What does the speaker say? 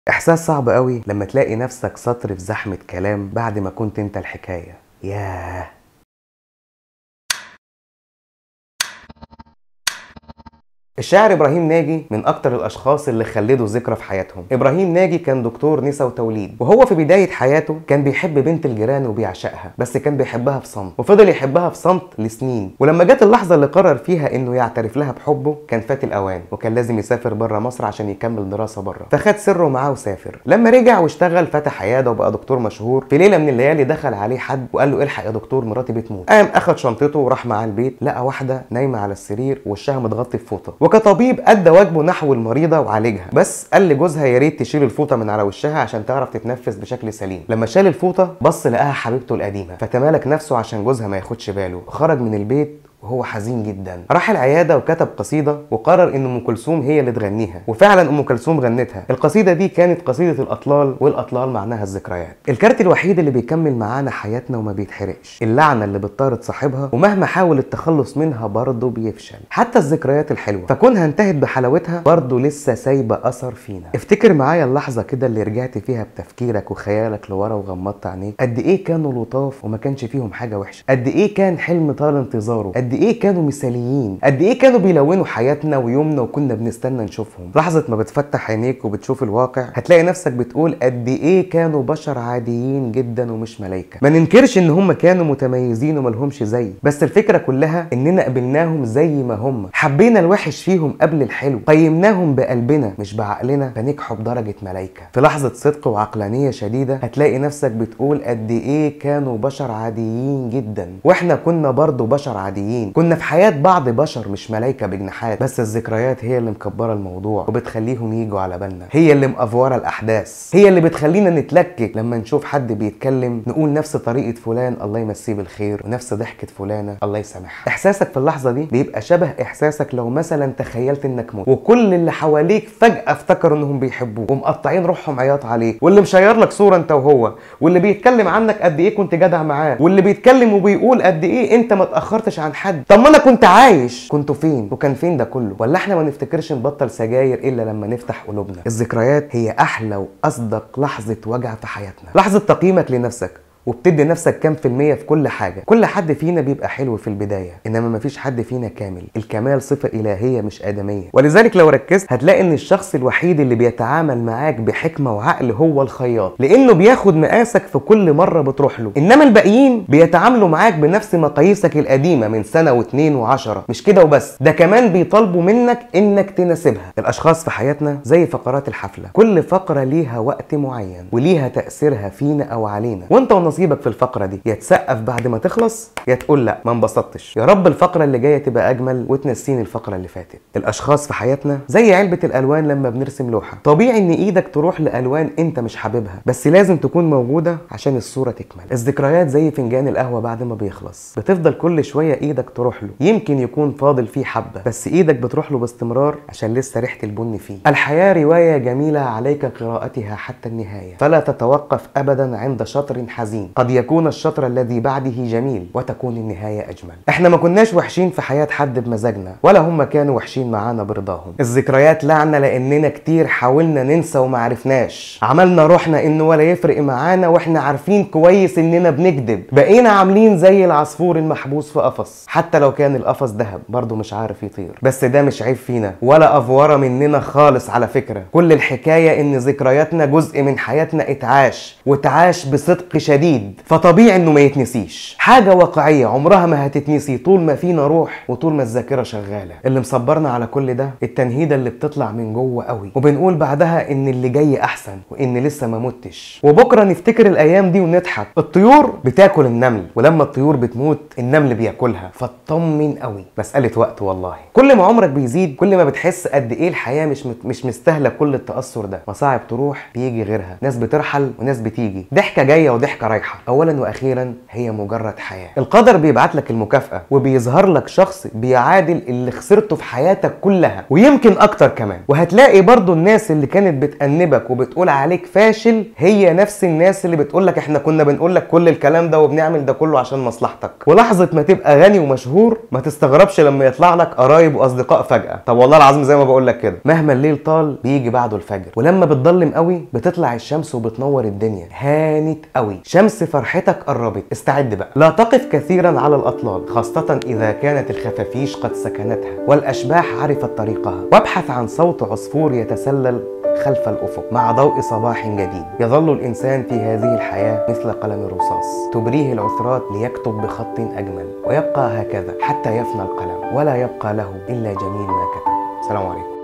إحساس صعب قوي لما تلاقي نفسك سطر في زحمة كلام بعد ما كنت أنت الحكاية ياه الشاعر ابراهيم ناجي من اكتر الاشخاص اللي خلدوا ذكرى في حياتهم ابراهيم ناجي كان دكتور نسا وتوليد وهو في بدايه حياته كان بيحب بنت الجيران وبيعشقها بس كان بيحبها في صمت وفضل يحبها في صمت لسنين ولما جت اللحظه اللي قرر فيها انه يعترف لها بحبه كان فات الاوان وكان لازم يسافر بره مصر عشان يكمل دراسه بره فخد سره معاه وسافر لما رجع واشتغل فتح عياده وبقى دكتور مشهور في ليله من الليالي دخل عليه حد وقال له الحق يا دكتور مراتي بتموت قام اخد شنطته وراح معاه البيت لقى واحده نايمه على السرير وشها متغطي بفوطه وكطبيب ادى واجبه نحو المريضه وعالجها بس قال لجوزها يا ريت تشيل الفوطه من على وشها عشان تعرف تتنفس بشكل سليم لما شال الفوطه بص لقاها حبيبته القديمه فتمالك نفسه عشان جوزها ما ياخدش باله خرج من البيت وهو حزين جدا راح العياده وكتب قصيده وقرر ان ام كلثوم هي اللي تغنيها وفعلا ام كلثوم غنتها القصيده دي كانت قصيده الاطلال والاطلال معناها الذكريات الكارت الوحيد اللي بيكمل معانا حياتنا وما بيتحرقش اللعنه اللي بتطارد صاحبها ومهما حاول التخلص منها برضه بيفشل حتى الذكريات الحلوه فكونها انتهت بحلاوتها برضه لسه سايبه اثر فينا افتكر معايا اللحظه كده اللي رجعت فيها بتفكيرك وخيالك لورا وغمضت عينيك قد ايه كانوا لطاف وما كانش فيهم حاجه وحشه قد ايه كان حلم طال انتظاره قد ايه كانوا مثاليين قد ايه كانوا بيلونوا حياتنا ويومنا وكنا بنستنى نشوفهم لحظه ما بتفتح عينيك وبتشوف الواقع هتلاقي نفسك بتقول قد ايه كانوا بشر عاديين جدا ومش ملايكه ما ننكرش ان هم كانوا متميزين وملهمش زي بس الفكره كلها اننا قبلناهم زي ما هم حبينا الوحش فيهم قبل الحلو قيمناهم بقلبنا مش بعقلنا فنجحوا بدرجه ملايكه في لحظه صدق وعقلانيه شديده هتلاقي نفسك بتقول قد ايه كانوا بشر عاديين جدا واحنا كنا برضه بشر عاديين كنا في حياه بعض بشر مش ملايكه بجناحات بس الذكريات هي اللي مكبره الموضوع وبتخليهم يجوا على بالنا هي اللي مأفوره الاحداث هي اللي بتخلينا نتلكك لما نشوف حد بيتكلم نقول نفس طريقه فلان الله يمسيه بالخير ونفس ضحكه فلانه الله يسامحها احساسك في اللحظه دي بيبقى شبه احساسك لو مثلا تخيلت انك مت وكل اللي حواليك فجاه افتكروا انهم بيحبوه ومقطعين روحهم عياط عليه واللي مشير لك صوره انت وهو واللي بيتكلم عنك قد ايه كنت جدع معاه واللي بيتكلم وبيقول قد ايه انت ما اتاخرتش عن حد طب ما انا كنت عايش كنتوا فين وكان فين ده كله ولا احنا ما نفتكرش نبطل سجاير الا لما نفتح قلوبنا الذكريات هي احلى واصدق لحظه وجع في حياتنا لحظه تقييمك لنفسك وبتدي نفسك كام في المية في كل حاجة كل حد فينا بيبقى حلو في البداية إنما مفيش حد فينا كامل الكمال صفة إلهية مش آدمية ولذلك لو ركزت هتلاقي إن الشخص الوحيد اللي بيتعامل معاك بحكمة وعقل هو الخياط لأنه بياخد مقاسك في كل مرة بتروح له إنما الباقيين بيتعاملوا معاك بنفس مقاييسك القديمة من سنة واتنين وعشرة مش كده وبس ده كمان بيطالبوا منك إنك تناسبها الأشخاص في حياتنا زي فقرات الحفلة كل فقرة ليها وقت معين وليها تأثيرها فينا أو علينا وأنت نصيبك في الفقره دي يا تسقف بعد ما تخلص يا تقول لا ما انبسطتش يا رب الفقره اللي جايه تبقى اجمل وتنسيني الفقره اللي فاتت الاشخاص في حياتنا زي علبه الالوان لما بنرسم لوحه طبيعي ان ايدك تروح لالوان انت مش حاببها بس لازم تكون موجوده عشان الصوره تكمل الذكريات زي فنجان القهوه بعد ما بيخلص بتفضل كل شويه ايدك تروح له يمكن يكون فاضل فيه حبه بس ايدك بتروح له باستمرار عشان لسه ريحه البن فيه الحياه روايه جميله عليك قراءتها حتى النهايه فلا تتوقف ابدا عند شطر حزين قد يكون الشطر الذي بعده جميل وتكون النهاية أجمل احنا ما كناش وحشين في حياة حد بمزاجنا ولا هم كانوا وحشين معانا برضاهم الذكريات لعنة لأننا كتير حاولنا ننسى وما عرفناش عملنا روحنا إنه ولا يفرق معانا وإحنا عارفين كويس إننا بنكذب بقينا عاملين زي العصفور المحبوس في قفص حتى لو كان القفص ذهب برضه مش عارف يطير بس ده مش عيب فينا ولا أفورة مننا خالص على فكرة كل الحكاية إن ذكرياتنا جزء من حياتنا اتعاش واتعاش بصدق شديد فطبيعي انه ما يتنسيش حاجة واقعية عمرها ما هتتنسي طول ما فينا روح وطول ما الذاكرة شغالة اللي مصبرنا على كل ده التنهيدة اللي بتطلع من جوه قوي وبنقول بعدها ان اللي جاي احسن وان لسه ما متش وبكرة نفتكر الايام دي ونضحك الطيور بتاكل النمل ولما الطيور بتموت النمل بياكلها فاطمن قوي مسألة وقت والله كل ما عمرك بيزيد كل ما بتحس قد ايه الحياة مش مت... مش مستاهلة كل التأثر ده مصاعب تروح بيجي غيرها ناس بترحل وناس بتيجي ضحكة جاية وضحكة رايحة رايحه اولا واخيرا هي مجرد حياه القدر بيبعت لك المكافاه وبيظهر لك شخص بيعادل اللي خسرته في حياتك كلها ويمكن اكتر كمان وهتلاقي برضو الناس اللي كانت بتأنبك وبتقول عليك فاشل هي نفس الناس اللي بتقول لك احنا كنا بنقول لك كل الكلام ده وبنعمل ده كله عشان مصلحتك ولحظه ما تبقى غني ومشهور ما تستغربش لما يطلع لك قرايب واصدقاء فجاه طب والله العظيم زي ما بقول لك كده مهما الليل طال بيجي بعده الفجر ولما بتضلم قوي بتطلع الشمس وبتنور الدنيا هانت قوي شمس فرحتك قربت استعد بقى لا تقف كثيرا على الاطلال خاصه اذا كانت الخفافيش قد سكنتها والاشباح عرفت طريقها وابحث عن صوت عصفور يتسلل خلف الافق مع ضوء صباح جديد يظل الانسان في هذه الحياه مثل قلم الرصاص تبريه العثرات ليكتب بخط اجمل ويبقى هكذا حتى يفنى القلم ولا يبقى له الا جميل ما كتب سلام عليكم